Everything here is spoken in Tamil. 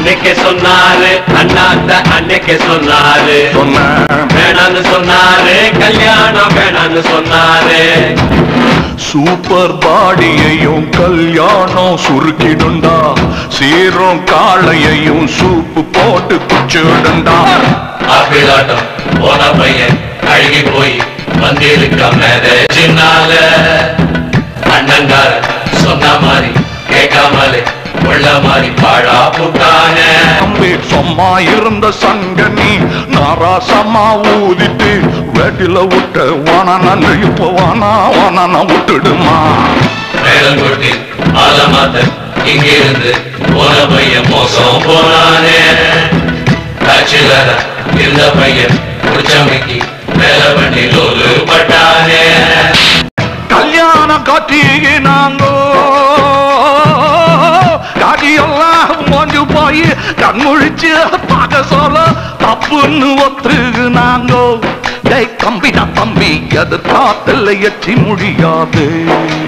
அன்னைக்கு சொன்னாரு அண்ணாத்த அன்னைக்கு சொன்னாரு சொன்னேன் வேணான்னு சொன்னாரு கல்யாணம் வேணான்னு சொன்னாரு சூப்பர் பாடியையும் கல்யாணம் சுருக்கிடுண்டா சீரும் காளையையும் சூப்பு போட்டு குச்சிடுண்டா ஆப்பிளாட்டம் போன பையன் அழுகி போய் வந்திருக்க மேரேஜினால அண்ணங்கார சொன்ன மாதிரி கேட்காமலே உள்ள மாதிரி பாழா புட்டானே தம்பி சும்மா இருந்த சங்கனி நாராசமா ஊதிட்டு வேட்டில விட்ட வானான இப்ப வானா வானான விட்டுடுமா மேலங்கொட்டி ஆலமாத்த இங்கிருந்து போன பையன் மோசம் போனானே பேச்சுலர இருந்த பையன் குடிச்சமைக்கு வேலை பண்ணி லோலு பட்டானே கல்யாணம் காட்டினாங்கோ காட்டியெல்லாம் மோஞ்சு போய் கண்முழிச்சு பார்க்க சொல்ல தப்புன்னு ஒத்துக்குனாங்கோ டேய் தம்பிடா தம்பி அது காத்துல எச்சி முடியாது